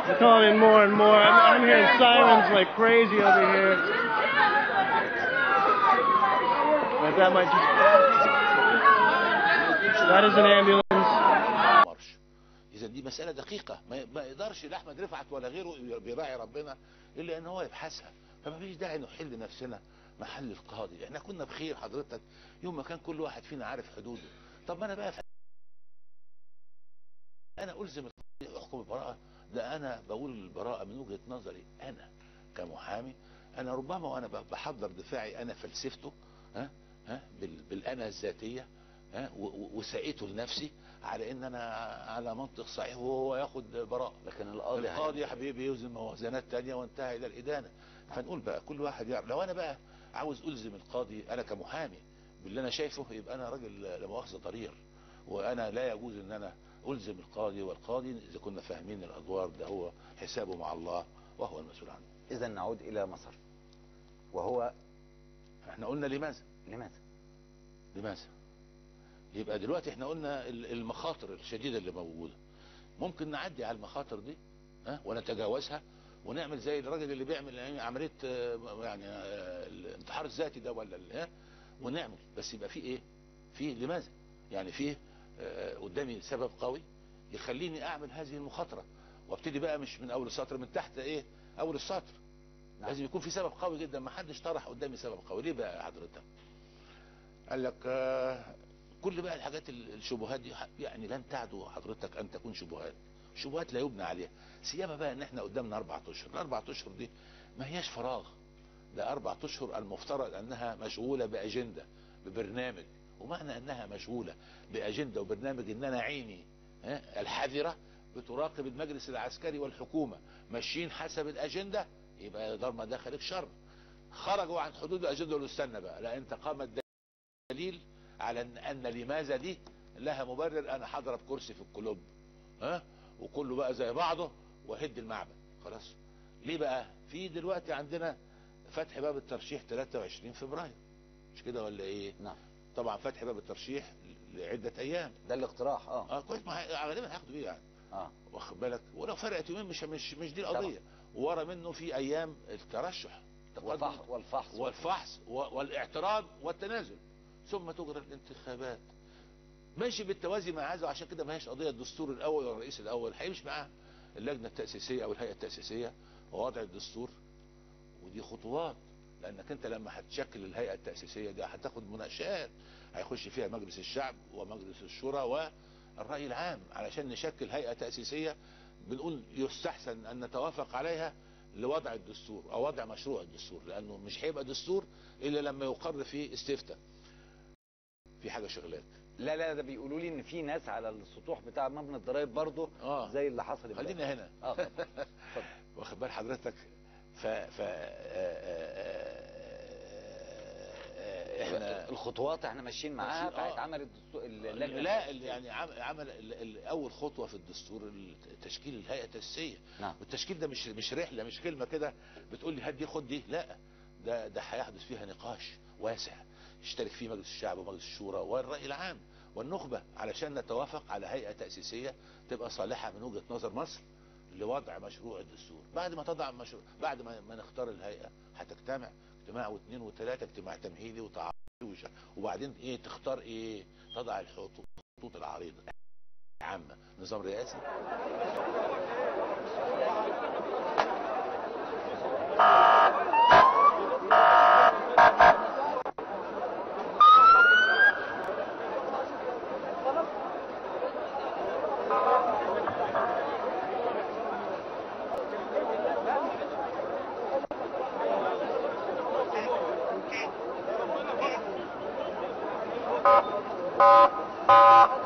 They're coming more and more. I'm, I'm hearing sirens like crazy over here. But that might just. That is an ambulance. مرش اذا دي مساله دقيقه ما ما يقدرش لا احمد رفعت ولا غيره بيراعي ربنا الا ان هو يبحثها فما فيش داعي نحل نفسنا محل القاضي احنا كنا بخير حضرتك يوم ما كان كل واحد فينا عارف حدوده طب ما انا بقى ف... انا الزم القاضي احكم البراءه ده انا بقول البراءه من وجهه نظري انا كمحامي انا ربما وانا ب- بحضر دفاعي انا فلسفته ها ها بال- بالانا الذاتيه ها و- و- وسقيته لنفسي على ان انا على منطق صحيح وهو ياخد براءه لكن القاضي القاضي يا حبيبي يوزن موازنات تانية وانتهى الى الادانه فنقول بقى كل واحد يعرف لو انا بقى عاوز الزم القاضي انا كمحامي باللي انا شايفه يبقى انا راجل لا مؤاخذه ضرير وانا لا يجوز ان انا الزم القاضي والقاضي اذا كنا فاهمين الادوار ده هو حسابه مع الله وهو المسؤول عنه اذا نعود الى مصر وهو احنا قلنا لماذا لماذا لماذا يبقى دلوقتي احنا قلنا ال- المخاطر الشديدة اللي موجودة ممكن نعدي على المخاطر دي ها ونتجاوزها ونعمل زي الراجل اللي بيعمل يعني عملية آه، يعني آه، الانتحار الذاتي ده ولا ال- ها ونعمل بس يبقى في ايه في لماذا يعني في آه، قدامي سبب قوي يخليني اعمل هذه المخاطرة وابتدي بقى مش من اول السطر من تحت ايه اول السطر نعم. لازم يكون في سبب قوي جدا ما حدش طرح قدامي سبب قوي ليه بقى يا حضرتك قال لك آه، كل بقى الحاجات ال- الشبهات دي ح- يعني لن تعدو حضرتك ان تكون شبهات شبهات لا يبنى عليها سيما بقى ان احنا قدامنا اربع اشهر الاربع اشهر دي ما هياش فراغ ده اربع اشهر المفترض انها مشغولة باجندة ببرنامج ومعنى انها مشغولة باجندة وبرنامج ان انا عيني ها، الحذرة بتراقب المجلس العسكري والحكومة ماشيين حسب الاجندة يبقى دار ما دخلك شر خرجوا عن حدود الاجندة قالوا استنى بقى لا انت قام دليل على ان, أن لماذا دي لها مبرر انا هضرب كرسي في الكلوب ها وكله بقى زي بعضه وهد المعبد خلاص ليه بقى في دلوقتي عندنا فتح باب الترشيح 23 فبراير مش كده ولا ايه نعم طبعا فتح باب الترشيح لعدة ايام ده الاقتراح اه اه كويس ما هي- غالبا هياخدوا ايه يعني اه واخد بالك ولو فرقت يومين مش مش مش دي القضيه ورا منه في ايام الترشح تقدم والفحص والفحص والفحص و- والاعتراض والتنازل ثم تجرى الانتخابات ماشي بالتوازي مع هذا وعشان كده ما هيش قضيه الدستور الاول والرئيس الاول هيمشي معاه اللجنه التاسيسيه او الهيئه التاسيسيه ووضع الدستور ودي خطوات لانك انت لما هتشكل الهيئه التاسيسيه دي هتاخد مناقشات هيخش فيها مجلس الشعب ومجلس الشورى والراي العام علشان نشكل هيئه تاسيسيه بنقول يستحسن ان نتوافق عليها لوضع الدستور او وضع مشروع الدستور لانه مش هيبقى دستور الا لما يقر فيه استفتاء في حاجه شغلاك لا لا ده بيقولوا لي ان في ناس على السطوح بتاع مبنى الضرايب برضه اه زي اللي حصل امبارح. خلينا هنا اه طبعا اتفضل. واخد بال حضرتك ف ف احنا الخطوات احنا ماشيين معاها ماشيين، آه. فهيتعمل الدستور اللجنه لا اللي يعني عم- عمل ال- ال- اول خطوه في الدستور تشكيل الهيئه التاسيسيه نعم والتشكيل ده مش مش رحله مش كلمه كده بتقول لي هات دي خد دي لا ده ده هيحدث فيها نقاش واسع يشترك فيه مجلس الشعب ومجلس الشورى والراي العام والنخبه علشان نتوافق على هيئه تاسيسيه تبقى صالحه من وجهه نظر مصر لوضع مشروع الدستور بعد ما تضع مشروع بعد ما, ما نختار الهيئه هتجتمع اجتماع واثنين وثلاثه اجتماع تمهيدي وتعاطي وش- وبعدين ايه تختار ايه تضع الخطوط الخطوط العريضه عامه نظام رئاسي Thank